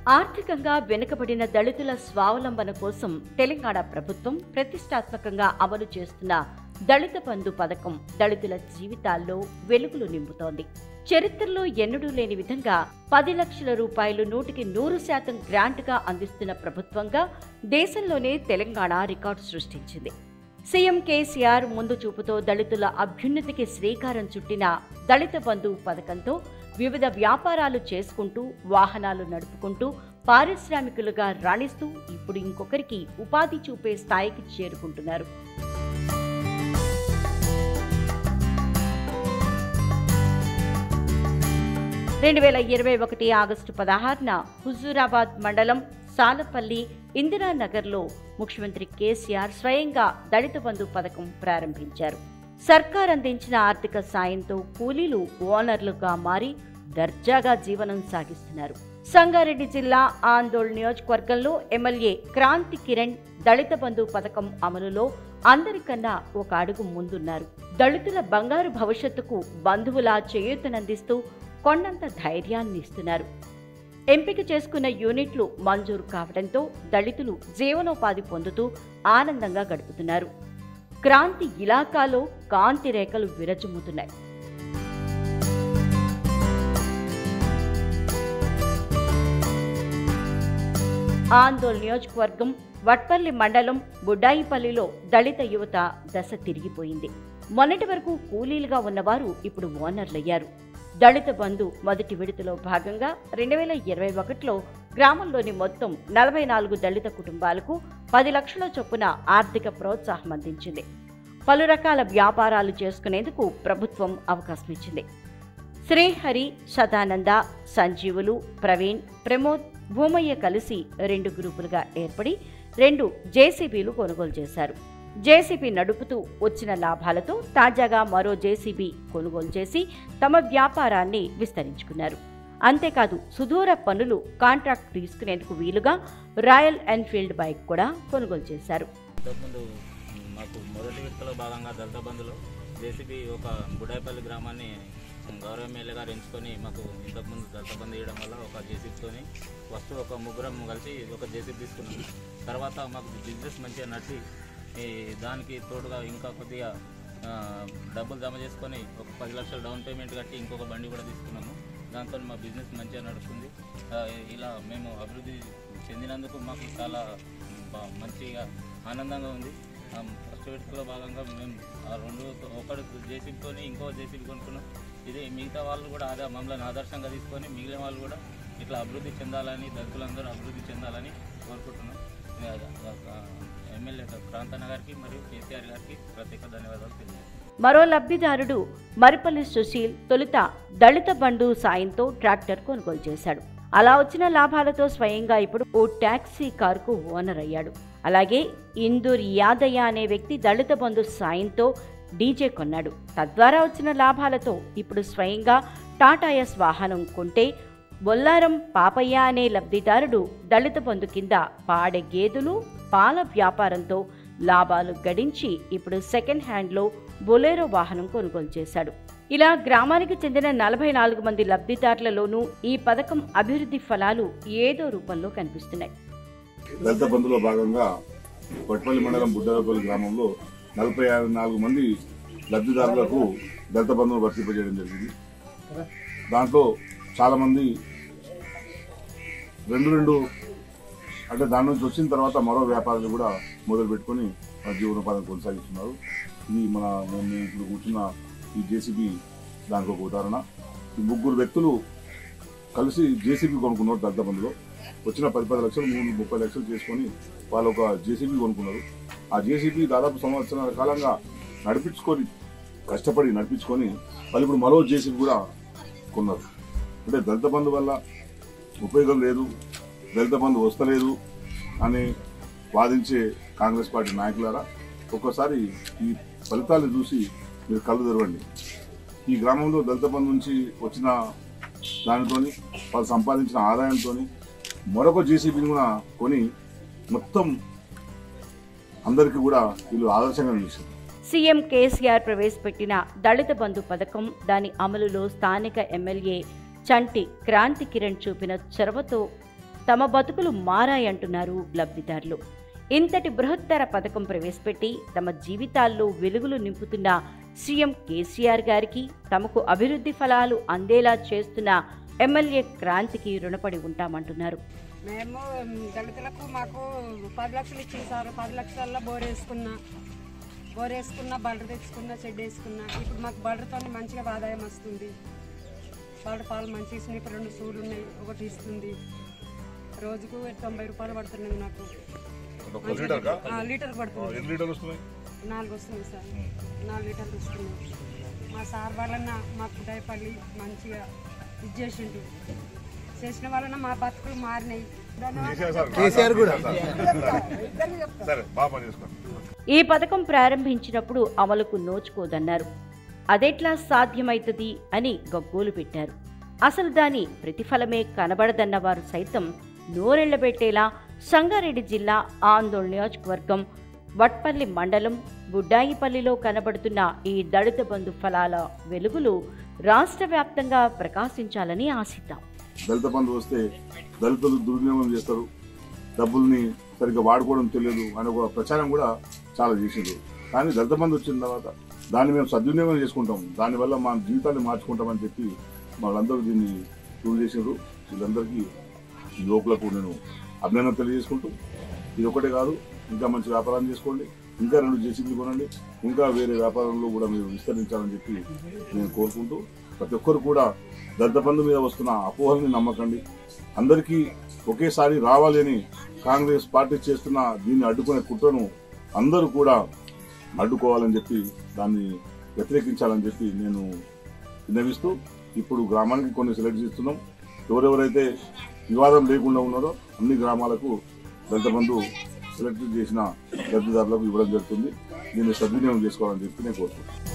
ఆర్థికంగా వెనుకబడిన దళితుల స్వావలంబన కోసం తెలంగాణ ప్రభుత్వం ప్రతిష్టాత్మకంగా అమలు చేస్తున్న దళిత బంధు పథకం దళితుల జీవితాల్లో వెలుగులు నింపుతోంది చరిత్రలో ఎన్నడూ లేని విధంగా పది లక్షల రూపాయలు నూటికి నూరు శాతం గ్రాంట్గా అందిస్తున్న ప్రభుత్వంగా దేశంలోనే తెలంగాణ రికార్డు సృష్టించింది సీఎం కేసీఆర్ ముందు చూపుతో దళితుల అభ్యున్నతికి శ్రీకారం చుట్టిన దళిత బంధువు పథకంతో వివిధ వ్యాపారాలు చేసుకుంటూ వాహనాలు నడుపుకుంటూ పారిశ్రామికులుగా రాణిస్తూ ఇప్పుడు ఇంకొకరికి ఉపాధి చూపే స్థాయికి చేరుకుంటున్నారు రెండు వేల ఇరవై ఒకటి ఆగస్టు పదహారున హుజూరాబాద్ మండలం సాలపల్లి ఇందిరానగర్లో ముఖ్యమంత్రి కేసీఆర్ స్వయంగా దళిత బంధు పథకం ప్రారంభించారు సర్కార్ అందించిన ఆర్థిక సాయంతో కూలీలు ఓనర్లుగా మారి దర్జాగా జీవనం సాగిస్తున్నారు సంగారెడ్డి జిల్లా ఆందోళ్ నియోజకవర్గంలో ఎమ్మెల్యే క్రాంతి కిరణ్ దళిత బంధు పథకం అమలులో అందరికన్నా ఒక అడుగు ముందున్నారు దళితుల బంగారు భవిష్యత్తుకు బంధువులా చేయూతనందిస్తూ కొండంత ధైర్యాన్ని ఇస్తున్నారు ఎంపిక చేసుకున్న యూనిట్లు మంజూరు కావడంతో దళితులు జీవనోపాధి పొందుతూ ఆనందంగా గడుపుతున్నారు క్రాంతి ఇలాకాలో కాంతి రేఖలు విరచుమ్ముతున్నాయి ఆందోళ్ నియోజకవర్గం వట్పల్లి మండలం బుడ్డాయిపల్లిలో దళిత యువత దశ తిరిగిపోయింది మొన్నటి వరకు కూలీలుగా ఉన్నవారు ఇప్పుడు ఓనర్లయ్యారు దళిత బంధు మొదటి విడతలో భాగంగా రెండు వేల ఇరవై ఒకటిలో గ్రామంలోని మొత్తం నలభై నాలుగు దళిత కుటుంబాలకు పది లక్షల చొప్పున ఆర్థిక ప్రోత్సాహం అందించింది పలు రకాల వ్యాపారాలు చేసుకునేందుకు ప్రభుత్వం అవకాశం ఇచ్చింది శ్రీహరి సదానంద సంజీవులు ప్రవీణ్ ప్రమోద్ భూమయ్య కలిసి రెండు గ్రూపులుగా ఏర్పడి రెండు జేసీబీలు కొనుగోలు చేశారు జేసీబీ నడుపుతూ వచ్చిన లాభాలతో తాజాగా మరో జేసీబీ కొనుగోలు చేసి తమ వ్యాపారాన్ని విస్తరించుకున్నారు అంతేకాదు సుదూర పనులు కాంట్రాక్ట్ తీసుకునేందుకు వీలుగా రాయల్ ఎన్ఫీల్డ్ బైక్ కూడా కొనుగోలు చేశారు ఇంతకుముందు మాకు మొదటి విడతలో భాగంగా దళిత బంధులో జేసీబీ ఒక బుడాయిపల్లి గ్రామాన్ని గౌరవ ఎమ్మెల్యే గారు ఎంచుకొని మాకు ఇంతకుముందు దళిత బంధు ఇవ్వడం వల్ల ఒక జేసీబీతోని ఫస్ట్ ఒక ముగ్గురం కలిసి ఒక జేసీబీ తీసుకున్నాం తర్వాత మాకు బిజినెస్ మంచిగా నడిచి ఈ దానికి తోడుగా ఇంకా కొద్దిగా ఆ, డబ్బులు జమ చేసుకొని ఒక పది లక్షలు డౌన్ పేమెంట్ కట్టి ఇంకొక బండి కూడా తీసుకున్నాము దాంతో మా బిజినెస్ మంచిగా నడుస్తుంది ఆ, ఇలా మేము అభివృద్ధి చెందినందుకు మాకు చాలా బా- మంచిగా ఆనందంగా ఉంది ఆ, ఫస్ట్ విడతలో భాగంగా మేము ఆ రెండు ఒకడు జేసీబీతో ఇంకో జేసీబీ కొనుక్కున్నాం ఇది మిగతా వాళ్ళు కూడా అదే మమ్మల్ని ఆదర్శంగా తీసుకొని మిగిలిన వాళ్ళు కూడా ఇట్లా అభివృద్ధి చెందాలని దళితులందరూ అభివృద్ధి చెందాలని కోరుకుంటున్నాం ఎమ్మెల్యే క్రాంతన్న గారికి మరియు కేసీఆర్ గారికి ప్రత్యేక ధన్యవాదాలు తెలియజేస్తాను మరో లబ్ధిదారుడు మరిపల్లి సుశీల్ తొలుత దళిత బంధు సాయంతో ట్రాక్టర్ కొనుగోలు చేశాడు అలా వచ్చిన లాభాలతో స్వయంగా ఇప్పుడు ఓ ట్యాక్సీ కారుకు ఓనర్ అయ్యాడు అలాగే ఇందూర్ యాదయ్య అనే వ్యక్తి దళిత బంధు సాయంతో డీజే కొన్నాడు తద్వారా వచ్చిన లాభాలతో ఇప్పుడు స్వయంగా టాటా ఎస్ వాహనం కొంటే బొల్లారం పాపయ్య అనే లబ్ధిదారుడు దళిత బంధు కింద పాడే గేదెలు పాల వ్యాపారంతో లాభాలు గడించి ఇప్పుడు సెకండ్ హ్యాండ్లో బొలేరో వాహనం కొనుగోలు చేశాడు ఇలా గ్రామానికి చెందిన నలభై నాలుగు మంది లబ్ధిదారులలోనూ ఈ పథకం అభివృద్ధి ఫలాలు ఏదో రూపంలో కనిపిస్తున్నాయి దళిత బంధులో భాగంగా కొట్పల్లి మండలం బుడ్డరపల్లి గ్రామంలో నలభై ఆరు నాలుగు మంది లబ్ధిదారులకు దళిత బంధువులు వర్తింపజేయడం జరిగింది దాంట్లో చాలా మంది రెండు రెండు అంటే దాని నుంచి వచ్చిన తర్వాత మరో వ్యాపారాలు కూడా మొదలు పెట్టుకొని మన జీవనోపాధిని కొనసాగిస్తున్నారు ఇది మన మేము ఇప్పుడు కూర్చున్న ఈ జేసీబీ దానికి ఒక ఉదాహరణ ఈ ముగ్గురు వ్యక్తులు కలిసి జేసీబీ కొనుక్కున్నారు దళిత బంధులో వచ్చిన పది పది లక్షలు మూడు ముప్పై లక్షలు చేసుకొని వాళ్ళు ఒక జేసీబీ కొనుక్కున్నారు ఆ జేసీబీ దాదాపు సంవత్సరాల కాలంగా నడిపించుకొని కష్టపడి నడిపించుకొని వాళ్ళు ఇప్పుడు మరో జేసీబీ కూడా కొన్నారు అంటే దళిత బంధు వల్ల ఉపయోగం లేదు దళిత బంధు వస్తలేదు అని వాదించే కాంగ్రెస్ పార్టీ నాయకులారా ఒక్కోసారి ఈ ఫలితాలను చూసి మీరు కళ్ళు తెరవండి ఈ గ్రామంలో దళిత బంధు నుంచి వచ్చిన దానితోని వాళ్ళు సంపాదించిన ఆదాయంతో మరొక జేసీబీని కూడా కొని మొత్తం అందరికీ కూడా వీళ్ళు ఆదర్శంగా నిలిచారు సీఎం కేసీఆర్ ప్రవేశపెట్టిన దళిత బంధు పథకం దాని అమలులో స్థానిక ఎమ్మెల్యే చంటి క్రాంతి కిరణ్ చూపిన చొరవతో తమ బతుకులు మారాయంటున్నారు లబ్ధిదారులు ఇంతటి బృహత్తర పథకం ప్రవేశపెట్టి తమ జీవితాల్లో వెలుగులు నింపుతున్న సీఎం కేసీఆర్ గారికి తమకు అభివృద్ధి ఫలాలు అందేలా చేస్తున్న ఎమ్మెల్యే క్రాంతికి రుణపడి ఉంటామంటున్నారు మేము ఉమ్, దళితులకు మాకు పది లక్షలు ఇచ్చింది సార్ పది లక్షల్లో బోర్ వేసుకున్నా బోర్ వేసుకున్నా బల్డర్ తెచ్చుకున్నా షెడ్ వేసుకున్నా ఇప్పుడు మాకు బల్డర్తో మంచిగా ఆదాయం వస్తుంది బల్డర్ పాలు మంచిగా ఇస్తున్నాయి ఇప్పుడు రెండు సూలు ఉన్నాయి ఒకటి ఇస్తుంది రోజుకు తొంభై రూపాయలు పడుతున్నాయి నాకు ఒక లీటర్కా ఆ, లీటర్ పడుతుంది ఎన్ని లీటర్లు వస్తున్నాయి నాలుగు వస్తుంది సార్ నాలుగు లీటర్లు వస్తున్నాయి మా సార్ వలన మాకు దయపల్లి మంచిగా ఇది చేసిండు చేసిన వలన మా బతుకులు మారినాయి కేసీఆర్ కూడా సరే బాగా పని చేసుకోండి ఈ పథకం ప్రారంభించినప్పుడు అమలుకు నోచుకోదన్నారు అదెట్లా సాధ్యమైతుంది అని గగ్గోలు పెట్టారు అసలు దాని ప్రతిఫలమే కనబడదన్న వారు సైతం నోరెళ్లబెట్టేలా సంగారెడ్డి జిల్లా ఆందోళన నియోజకవర్గం వట్పల్లి మండలం బుడ్డాయిపల్లిలో కనబడుతున్న ఈ దళిత బంధు ఫలాల వెలుగులు రాష్ట్ర వ్యాప్తంగా ప్రకాశించాలని ఆశిద్దాం దళిత బంధు వస్తే దళితులు దుర్వినియోగం చేస్తారు డబ్బుల్ని సరిగ్గా వాడుకోవడం తెలియదు అనే ఒక ప్రచారం కూడా చాలా చేసిండ్రు కానీ దళిత బంధు వచ్చిన తర్వాత దాన్ని మేము సద్వినియోగం చేసుకుంటాం దానివల్ల మా జీవితాన్ని మార్చుకుంటామని చెప్పి వాళ్ళందరూ దీన్ని ప్రూవ్ చేసిండ్రు వీళ్ళందరికీ ఈ యువకులకు నేను అభినందన తెలియజేసుకుంటూ ఇది ఒకటే కాదు ఇంకా మంచి వ్యాపారం చేసుకోండి ఇంకా రెండు జేసీబీలు కొనండి ఇంకా వేరే వ్యాపారంలో కూడా మీరు విస్తరించాలని చెప్పి నేను కోరుకుంటూ ప్రతి ఒక్కరు కూడా దళిత బంధు మీద వస్తున్న అపోహల్ని నమ్మకండి అందరికీ ఒకేసారి రావాలని కాంగ్రెస్ పార్టీ చేస్తున్న దీన్ని అడ్డుకునే కుట్రను అందరూ కూడా అడ్డుకోవాలని చెప్పి దాన్ని వ్యతిరేకించాలని చెప్పి నేను విన్నవిస్తూ ఇప్పుడు గ్రామానికి కొన్ని సెలెక్ట్ చేస్తున్నాం ఎవరెవరైతే వివాదం లేకుండా ఉన్నారో అన్ని గ్రామాలకు దళిత బంధు సెలెక్ట్ చేసిన లబ్ధిదారులకు ఇవ్వడం జరుగుతుంది దీన్ని సద్వినియోగం చేసుకోవాలని చెప్పి నేను కోరుకుంటున్నాను